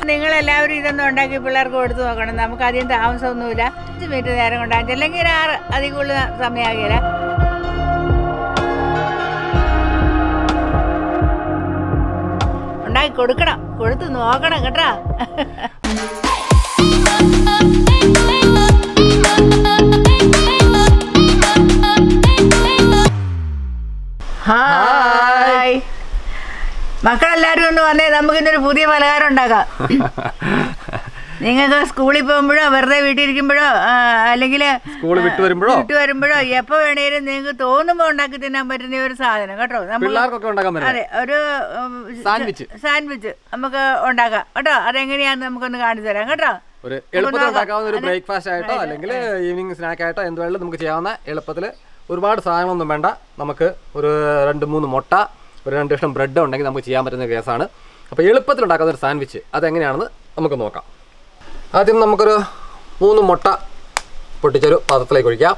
നിങ്ങളെല്ലാവരും ഇതൊന്നും ഉണ്ടാക്കി പിള്ളേർക്ക് കൊടുത്തു നോക്കണം നമുക്ക് അധികം താമസമൊന്നുമില്ല അഞ്ച് മിനിറ്റ് നേരം കൊണ്ട് അല്ലെങ്കിൽ ഒരു ആറ് അധികം കൂടുതൽ സമയമാകില്ല ഉണ്ടാക്കി കൊടുക്കണം കൊടുത്ത് നോക്കണം കേട്ടോ ഹായ് മക്കളെല്ലാവരും ഒന്ന് വന്നേ നമുക്കിന്നൊരു പുതിയ പലഹാരം ഉണ്ടാക്കാം നിങ്ങൾക്ക് സ്കൂളിൽ പോകുമ്പോഴോ വെറുതെ വീട്ടിലിരിക്കുമ്പോഴോ ആ, അല്ലെങ്കിൽ സ്കൂൾ വിട്ട് വരുമ്പോഴോ വിട്ട് വരുമ്പോഴോ എപ്പോൾ വേണേലും നിങ്ങൾക്ക് തോന്നുമ്പോൾ ഉണ്ടാക്കി തിന്നാൻ പറ്റുന്ന ഒരു സാധനം കേട്ടോ നമ്മൾ പിള്ളേർക്കൊക്കെ ഉണ്ടാക്കാൻ പറ്റും അതെ ഒരു ഉം, സാൻഡ്വിച്ച്. സാൻഡ്വിച്ച് നമുക്ക് ഉണ്ടാക്കാം കേട്ടോ അതെങ്ങനെയാന്ന് നമുക്കൊന്ന് കാണിച്ചു തരാം കേട്ടോ ഒരു എളുപ്പത്തിൽ ഉണ്ടാക്കാവുന്ന ഒരു ബ്രേക്ക്ഫാസ്റ്റ് ആയിട്ടോ അല്ലെങ്കിൽ ഈവനിങ് സ്നാക്ക് ആയിട്ടോ എന്ത് വേണമെങ്കിലും നമുക്ക് ചെയ്യാവുന്ന എളുപ്പത്തിൽ ഒരുപാട് സാധനങ്ങളൊന്നും വേണ്ട നമുക്ക് ഒരു രണ്ട് മൂന്ന് മുട്ട ഒരു രണ്ട് കഷ്ണം ബ്രെഡ് ഉണ്ടെങ്കിൽ നമുക്ക് ചെയ്യാൻ പറ്റുന്ന കേസാണ് അപ്പോൾ എളുപ്പത്തിൽ ഉണ്ടാക്കുന്ന ഒരു സാൻഡ്വിച്ച് അതെങ്ങനെയാണെന്ന് നമുക്ക് നോക്കാം ആദ്യം നമുക്കൊരു മൂന്ന് മുട്ട പൊട്ടിച്ചൊരു പാത്രത്തിലേക്ക് ഒഴിക്കാം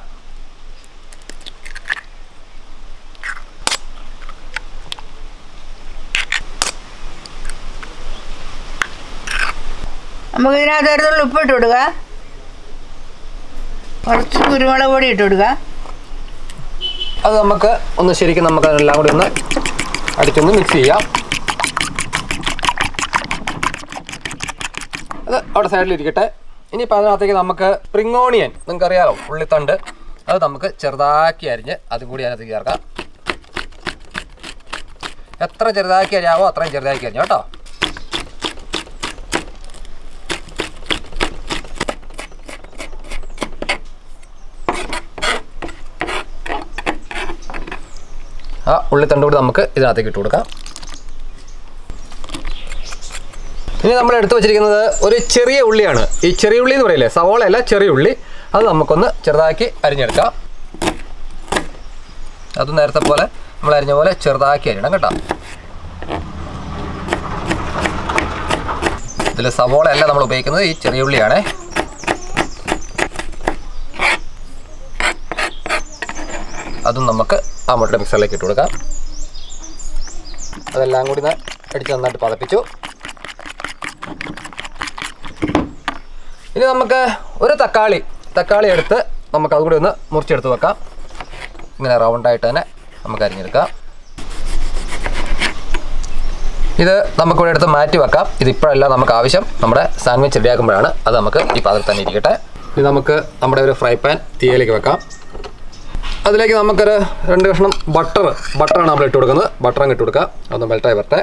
നമുക്ക് ഇതിനകത്ത് ഒരു ഉപ്പ് ഇട്ട് കൊടുക്കുക കുറച്ച് കുരുമുളക് പൊടി ഇട്ട് കൊടുക്കുക അത് നമുക്ക് ഒന്ന് ശരിക്കും നമുക്ക് എല്ലാം കൂടി ഒന്ന് അടിച്ചൊന്ന് മിക്സ് ചെയ്യാം അത് അവിടെ സൈഡിൽ ഇരിക്കട്ടെ ഇനിയിപ്പോൾ അതിനകത്തേക്ക് നമുക്ക് സ്പ്രിംഗ് ഓണിയൻ നിങ്ങൾക്ക് അറിയാലോ ഉള്ളിത്തണ്ട് അത് നമുക്ക് ചെറുതാക്കി അരിഞ്ഞ് അതും കൂടി അതിനകത്തേക്ക് ചേർക്കാം എത്ര ചെറുതാക്കി അരിയാവോ അത്രയും ചെറുതാക്കി അരിഞ്ഞു കേട്ടോ ആ ഉള്ളിത്തണ്ട് കൂടി നമുക്ക് ഇതിനകത്തേക്ക് ഇട്ട് കൊടുക്കാം ഇനി നമ്മൾ എടുത്തു വെച്ചിരിക്കുന്നത് ഒരു ചെറിയ ഉള്ളിയാണ് ഈ ചെറിയ ഉള്ളി എന്ന് പറയില്ലേ സവോളയല്ല ചെറിയ ഉള്ളി അത് നമുക്കൊന്ന് ചെറുതാക്കി അരിഞ്ഞെടുക്കാം അത് നേരത്തെ പോലെ നമ്മൾ അരിഞ്ഞ പോലെ ചെറുതാക്കി അരിയണം കേട്ടോ ഇതിൽ സവോള അല്ല നമ്മൾ ഉപയോഗിക്കുന്നത് ഈ ചെറിയ ഉള്ളിയാണേ അതും നമുക്ക് ആ മുട്ട മിക്സറിലേക്ക് ഇട്ട് കൊടുക്കാം അതെല്ലാം കൂടി ഒന്ന് അടിച്ച് നന്നായിട്ട് പതപ്പിച്ചു ഇനി നമുക്ക് ഒരു തക്കാളി തക്കാളി എടുത്ത് നമുക്ക് അതുകൂടി ഒന്ന് മുറിച്ചെടുത്ത് വെക്കാം ഇങ്ങനെ റൗണ്ടായിട്ട് തന്നെ നമുക്ക് അരിഞ്ഞെടുക്കാം ഇത് നമുക്കിവിടെ എടുത്ത് മാറ്റി വെക്കാം ഇത് ഇപ്പോഴല്ല നമുക്ക് ആവശ്യം നമ്മുടെ സാൻഡ്വിച്ച് റെഡിയാക്കുമ്പോഴാണ് അത് നമുക്ക് ഈ പാത്രത്തിൽ തന്നെ ഇരിക്കട്ടെ ഇത് നമുക്ക് നമ്മുടെ ഒരു ഫ്രൈ പാൻ തീയിലേക്ക് വെക്കാം അതിലേക്ക് നമുക്കൊരു രണ്ട് കഷ്ണം ബട്ടർ ബട്ടറാണ് നമ്മൾ ഇട്ട് കൊടുക്കുന്നത് ബട്ടർ അങ്ങ് ഇട്ട് കൊടുക്കുക അതൊന്ന് മെൽട്ടായി വരട്ടെ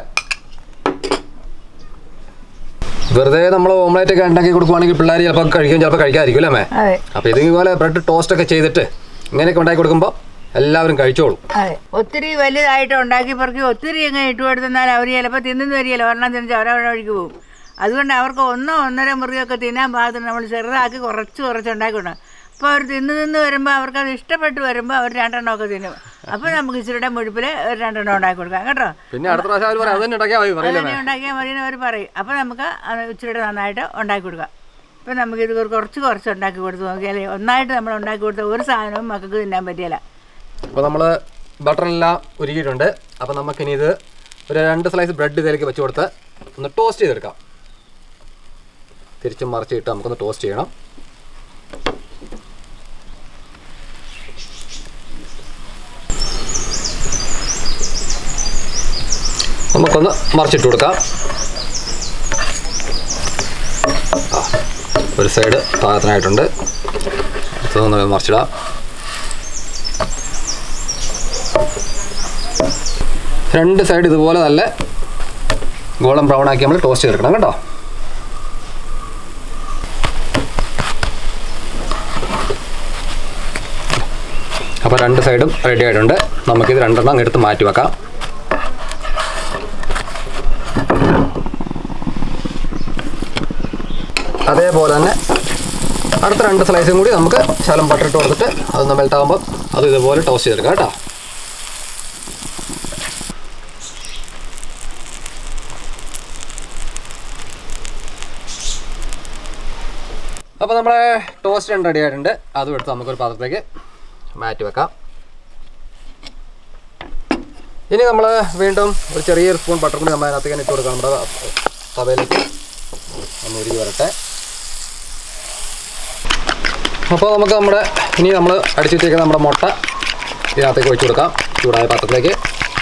വെറുതെ നമ്മൾ ഓംലേറ്റ് ഒക്കെ ഉണ്ടാക്കി കൊടുക്കുവാണെങ്കിൽ പിള്ളേർ ചിലപ്പോൾ കഴിക്കും ചിലപ്പോൾ കഴിക്കാതിരിക്കും അല്ലേ അമ്മേ അതെ അപ്പോൾ ഇതുപോലെ ബ്രെഡ് ടോസ്റ്റ് ഒക്കെ ചെയ്തിട്ട് ഇങ്ങനെയൊക്കെ ഉണ്ടാക്കി കൊടുക്കുമ്പോൾ എല്ലാവരും കഴിച്ചോളും അതെ ഒത്തിരി വലുതായിട്ട് ഉണ്ടാക്കി പറക്കി ഒത്തിരി അങ്ങ് ഇട്ട് കൊടുത്തെന്നാൽ അവർ ചിലപ്പോൾ തിന്നു വരികയില്ല ഒരെണ്ണം തിന്നിച്ച് അവരവിടെ വഴിക്ക് പോകും അതുകൊണ്ട് അവർക്ക് ഒന്നോ ഒന്നര മുറിയൊക്കെ തിന്നാൻ പാകത്തിന് നമ്മൾ ചെറുതാക്കി കുറച്ച് കുറച്ച് ഉണ്ടാക്കി കൊടുക്കണം അപ്പോൾ അവർ തിന്ന് തിന്ന് വരുമ്പോൾ അവർക്ക് അത് ഇഷ്ടപ്പെട്ട് വരുമ്പോൾ അവർ രണ്ടെണ്ണമൊക്കെ തിന്നും അപ്പോൾ നമുക്ക് ഇച്ചിരിയുടെ മുഴുപ്പിൽ ഒരു രണ്ടെണ്ണം ഉണ്ടാക്കി കൊടുക്കാം കേട്ടോ പിന്നെ അടുത്ത പ്രാവശ്യം അവർ പറയും അത് തന്നെ ഉണ്ടാക്കിയാൽ മതി പറയില്ലേ അതന്നെ ഉണ്ടാക്കിയാൽ മതി എന്ന് അവർ പറയും അപ്പോൾ നമുക്ക് അത് ഇച്ചിരിയുടെ നന്നായിട്ട് ഉണ്ടാക്കി കൊടുക്കാം അപ്പോൾ നമുക്ക് ഇത് കുറച്ച് കുറച്ച് ഉണ്ടാക്കി കൊടുത്ത് നോക്കിയാൽ ഒന്നായിട്ട് നമ്മൾ ഉണ്ടാക്കി കൊടുത്ത ഒരു സാധനവും മക്കൾക്ക് തിന്നാൻ പറ്റിയല്ല അപ്പോൾ നമ്മൾ ബട്ടറെല്ലാം ഉരുകിയിട്ടുണ്ട് അപ്പോൾ നമുക്കിനി ഇത് ഒരു രണ്ട് സ്ലൈസ് ബ്രെഡ് ഇതിലേക്ക് വെച്ച് കൊടുത്ത് ഒന്ന് ടോസ്റ്റ് ചെയ്തെടുക്കാം തിരിച്ചും മറിച്ചിട്ട് നമുക്കൊന്ന് ടോസ്റ്റ് ചെയ്യണം നമുക്കൊന്ന് മറിച്ചിട്ട് കൊടുക്കാം ആ, ഒരു സൈഡ് പാകത്തിനായിട്ടുണ്ട് അടുത്തതൊന്ന് മറിച്ചിടാം രണ്ട് സൈഡ് ഇതുപോലെ നല്ല ഗോൾഡൻ ബ്രൗൺ ആക്കി നമ്മൾ ടോസ്റ്റ് ചെയ്തെടുക്കണം കേട്ടോ അപ്പോൾ രണ്ട് സൈഡും റെഡി ആയിട്ടുണ്ട് നമുക്കിത് രണ്ടെണ്ണം അങ്ങ് എടുത്ത് മാറ്റി വെക്കാം അതേപോലെ തന്നെ അടുത്ത രണ്ട് സ്ലൈസും കൂടി നമുക്ക് ശകലം ബട്ടർ ഇട്ട് കൊടുത്തിട്ട് അതൊന്ന് മെൽറ്റ് ആകുമ്പോൾ അത് ഇതുപോലെ ടോസ്റ്റ് ചെയ്തെടുക്കാം കേട്ടോ അപ്പോൾ നമ്മുടെ ടോസ്റ്റ് രണ്ട് റെഡി ആയിട്ടുണ്ട് അതും എടുത്ത് നമുക്കൊരു പാത്രത്തിലേക്ക് മാറ്റി വെക്കാം ഇനി നമ്മൾ വീണ്ടും ഒരു ചെറിയൊരു സ്പൂൺ ബട്ടർ കൂടി നമ്മൾ അതിനകത്തേക്ക് ഇട്ട് കൊടുക്കാം നമ്മുടെ തവയിലേക്ക് ഒന്ന് ഉരുകി വരട്ടെ അപ്പോൾ നമുക്ക് നമ്മുടെ ഇനി നമ്മൾ അടിച്ചു വെച്ചേക്കുന്ന നമ്മുടെ മുട്ട ഇതിനകത്തേക്ക് ഒഴിച്ചു കൊടുക്കാം ചൂടായ പാത്രത്തിലേക്ക്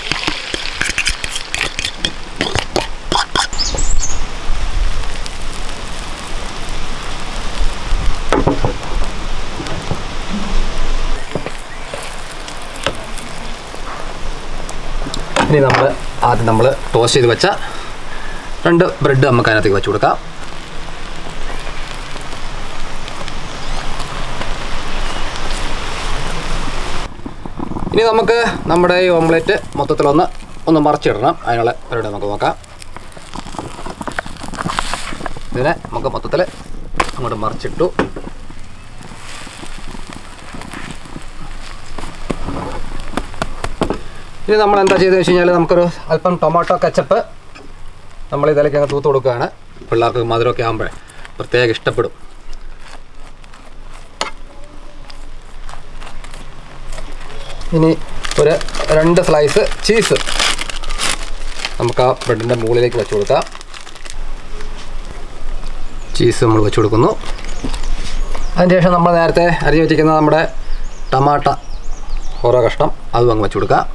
ഇനി നമ്മൾ ആദ്യം നമ്മൾ ടോസ്റ്റ് ചെയ്ത് വെച്ച രണ്ട് ബ്രെഡ് നമുക്ക് അതിനകത്തേക്ക് വെച്ച് കൊടുക്കാം ഇനി നമുക്ക് നമ്മുടെ ഈ ഓംലെറ്റ് മൊത്തത്തിലൊന്ന് ഒന്ന് മറിച്ചിടണം അതിനുള്ള പരിപാടി നമുക്ക് നോക്കാം ഇതിനെ നമുക്ക് മൊത്തത്തിൽ അങ്ങോട്ട് മറിച്ചിട്ടു ഇനി നമ്മൾ എന്താ ചെയ്തതെന്ന് വെച്ച് കഴിഞ്ഞാൽ നമുക്കൊരു അല്പം ടൊമാറ്റോ കച്ചപ്പ് നമ്മൾ ഇതിലേക്ക് അങ്ങ് തൂത്ത് കൊടുക്കുകയാണ് പിള്ളേർക്ക് മധുരമൊക്കെ ആകുമ്പോഴേ പ്രത്യേകം ഇഷ്ടപ്പെടും ഇനി ഒരു രണ്ട് സ്ലൈസ് ചീസ് നമുക്ക് ആ ബ്രെഡിൻ്റെ മുകളിലേക്ക് വെച്ച് കൊടുക്കാം ചീസ് നമ്മൾ വെച്ച് കൊടുക്കുന്നു അതിനുശേഷം നമ്മൾ നേരത്തെ അരിഞ്ഞ് വെച്ചിരിക്കുന്ന നമ്മുടെ ടമാട്ട ഓരോ കഷ്ണം അതും അങ്ങ് വെച്ച് കൊടുക്കാം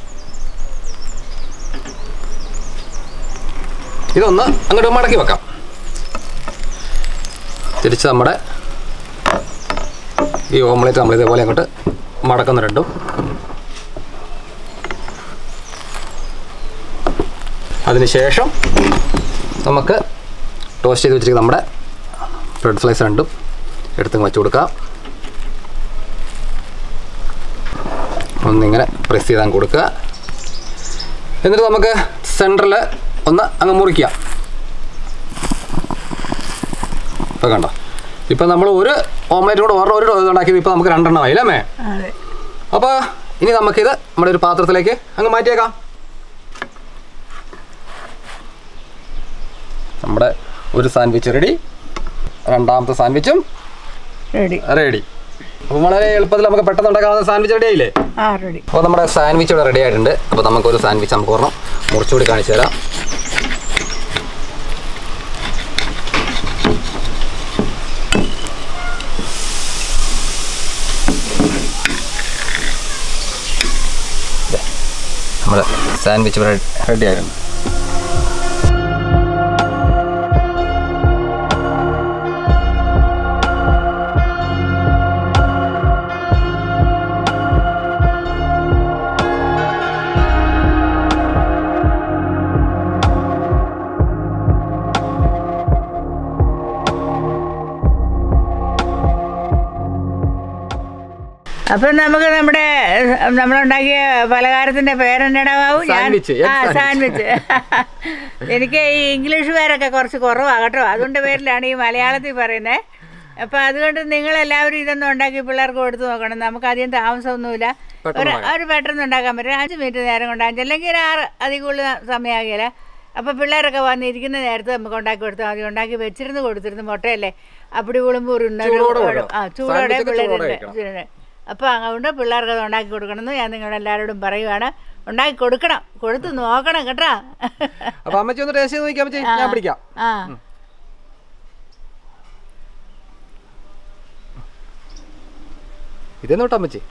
ഇതൊന്ന് അങ്ങോട്ട് മടക്കി വെക്കാം തിരിച്ച് നമ്മുടെ ഈ ഓംലെറ്റ് നമ്മൾ ഇതേപോലെ അങ്ങോട്ട് മടക്കുന്ന രണ്ടും അതിനുശേഷം നമുക്ക് ടോസ്റ്റ് ചെയ്ത് വെച്ചിരിക്കുന്ന നമ്മുടെ ബ്രെഡ് സ്ലൈസ് രണ്ടും എടുത്ത് വെച്ച് കൊടുക്കാം ഒന്നിങ്ങനെ പ്രസ് ചെയ്താൽ കൊടുക്കുക എന്നിട്ട് നമുക്ക് സെൻറ്ററിൽ ഒന്ന് അങ്ങ് മുറിക്കുക ഇപ്പം കണ്ടോ ഇപ്പം നമ്മൾ ഒരു ഓംലേറ്റ് കൂടെ ഒരെണ്ണം ഒരു ഇത് ഉണ്ടാക്കിയത് ഇപ്പോൾ നമുക്ക് രണ്ടെണ്ണമായി അല്ലേ മേ അതെ അപ്പോൾ ഇനി നമുക്കിത് നമ്മുടെ ഒരു പാത്രത്തിലേക്ക് അങ്ങ് മാറ്റിയേക്കാം നമ്മുടെ ഒരു സാൻഡ്വിച്ച് റെഡി രണ്ടാമത്തെ സാൻഡ്വിച്ചും റെഡി റെഡി അപ്പോൾ വളരെ എളുപ്പത്തിൽ നമുക്ക് പെട്ടെന്ന് ഉണ്ടാക്കാവുന്ന സാൻഡ്വിച്ച് റെഡി ആയില്ലേ ആ റെഡി അപ്പോൾ നമ്മുടെ സാൻഡ്വിച്ച് ഇവിടെ റെഡി ആയിട്ടുണ്ട് അപ്പോൾ നമുക്കൊരു സാൻഡ്വിച്ച് നമുക്ക് ഒരെണ്ണം മുറിച്ചുകൂടി കാണിച്ചു തരാം ദേ, നമ്മുടെ സാൻഡ്വിച്ച് ഇവിടെ റെഡി ആയിട്ടുണ്ട് അപ്പം നമുക്ക് നമ്മുടെ നമ്മളുണ്ടാക്കിയ പലഹാരത്തിന്റെ പേരെന്നടാവും ഞാൻ Sandwich, egg ആ sandwich. സാൻഡ്വിച്ച് എനിക്ക് ഈ ഇംഗ്ലീഷ് പേരൊക്കെ കുറച്ച് കുറവാണ് കേട്ടോ അതുകൊണ്ട് പേരിലാണ് ഈ മലയാളത്തിൽ പറയുന്നത് അപ്പം അതുകൊണ്ട് നിങ്ങളെല്ലാവരും ഇതൊന്നും ഉണ്ടാക്കി പിള്ളേർക്ക് കൊടുത്തു നോക്കണം നമുക്ക് അധികം താമസമൊന്നുമില്ല ഒരു ഒരു പെട്ടെന്ന് ഉണ്ടാക്കാൻ പറ്റും അഞ്ച് മിനിറ്റ് നേരം കൊണ്ട് അഞ്ച് അല്ലെങ്കിൽ ഒരു ആറ് അധികം കൂടുതൽ സമയമാകില്ല അപ്പോൾ പിള്ളേരൊക്കെ വന്നിരിക്കുന്ന നേരത്ത് നമുക്ക് ഉണ്ടാക്കി കൊടുത്താൽ മതി ഉണ്ടാക്കി വെച്ചിരുന്ന് കൊടുത്തിരുന്നു മുട്ടയല്ലേ അപ്പടി വിളുമ്പ് ചൂടോടെ കൊടുക്കണം. ആ ചൂടോടെ Sandwich ഒക്കെ ചൂടോടെ പിള്ളേരുണ്ട് കഴിക്കണം. ശരി. അപ്പോൾ അതുകൊണ്ട് പിള്ളേർക്ക് അത് ഉണ്ടാക്കി കൊടുക്കണമെന്ന് ഞാൻ നിങ്ങളുടെ എല്ലാവരോടും പറയുവാണ് ഉണ്ടാക്കി കൊടുക്കണം കൊടുത്ത് നോക്കണം കേട്ടോ അപ്പോൾ അമ്മച്ചി ഒന്ന് ടേസ്റ്റ് ചെയ്ത് നോക്കിയാൽ അമ്മച്ചി ഞാൻ പിടിക്കാം ആ ഇതെന്ന് തൊട്ട് അമ്മച്ചി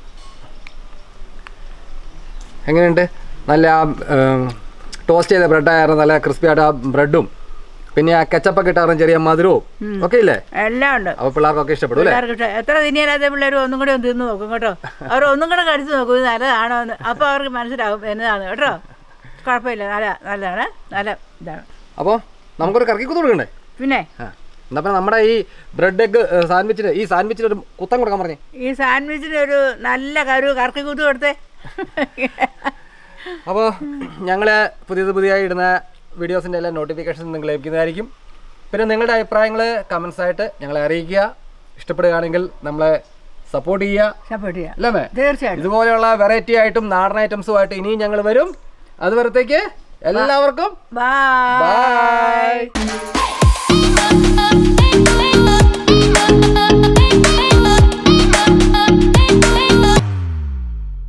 എങ്ങനെയുണ്ട് നല്ല ആ ടോസ്റ്റ് ചെയ്ത ബ്രെഡായിരുന്നു നല്ല ക്രിസ്പി ആയിട്ട് ആ ബ്രെഡും പിന്നെ ആ കച്ചപ്പൊക്കെ ഇട്ടാറും ചെറിയ മധുരവും ഒക്കെ ഇല്ലേ എല്ലാം ഉണ്ട് അപ്പോൾ പിള്ളേർക്കൊക്കെ ഇഷ്ടപ്പെടും അല്ലേ പിള്ളേർക്ക് ഇഷ്ടം എത്ര തിന്നിയാലാത്ത പിള്ളേർ ഒന്നും കൂടെ ഒന്ന് തിന്ന് നോക്കും കേട്ടോ അവർ ഒന്നും കൂടെ കടിച്ചു നോക്കും ഇത് നല്ലതാണോ എന്ന് അപ്പോൾ അവർക്ക് മനസ്സിലാവും എന്നതാണ് കേട്ടോ കുഴപ്പമില്ല നല്ല നല്ലതാണ് നല്ല ഇതാണ് അപ്പോൾ നമുക്കൊരു കറക്കി കുത്തു കൊടുക്കണ്ടേ പിന്നെ ആ എന്നാ പിന്നെ നമ്മുടെ ഈ ബ്രെഡ് എഗ് സാൻഡ്വിച്ചിന് ഈ സാൻഡ്വിച്ചിന് ഒരു കുത്തം കൊടുക്കാൻ പറഞ്ഞേ ഈ സാൻഡ്വിച്ചിന് ഒരു നല്ല കരു കറക്കി കൂത്ത് കൊടുത്തേ അപ്പോൾ ഞങ്ങൾ പുതിയത് പുതിയതായി ഇടുന്ന വീഡിയോസിൻ്റെ എല്ലാം നോട്ടിഫിക്കേഷൻ നിങ്ങൾ ലഭിക്കുന്നതായിരിക്കും പിന്നെ നിങ്ങളുടെ അഭിപ്രായങ്ങൾ കമൻസ് ആയിട്ട് ഞങ്ങളെ അറിയിക്കുക ഇഷ്ടപ്പെടുകയാണെങ്കിൽ നമ്മളെ സപ്പോർട്ട് ചെയ്യുക സപ്പോർട്ട് ചെയ്യാം അല്ലേ മേ തീർച്ചയായിട്ടും ഇതുപോലെയുള്ള വെറൈറ്റി ആയിട്ടും നാടൻ ഐറ്റംസും ആയിട്ട് ഇനിയും ഞങ്ങൾ വരും അതുവരത്തേക്ക് എല്ലാവർക്കും ബൈ ബൈ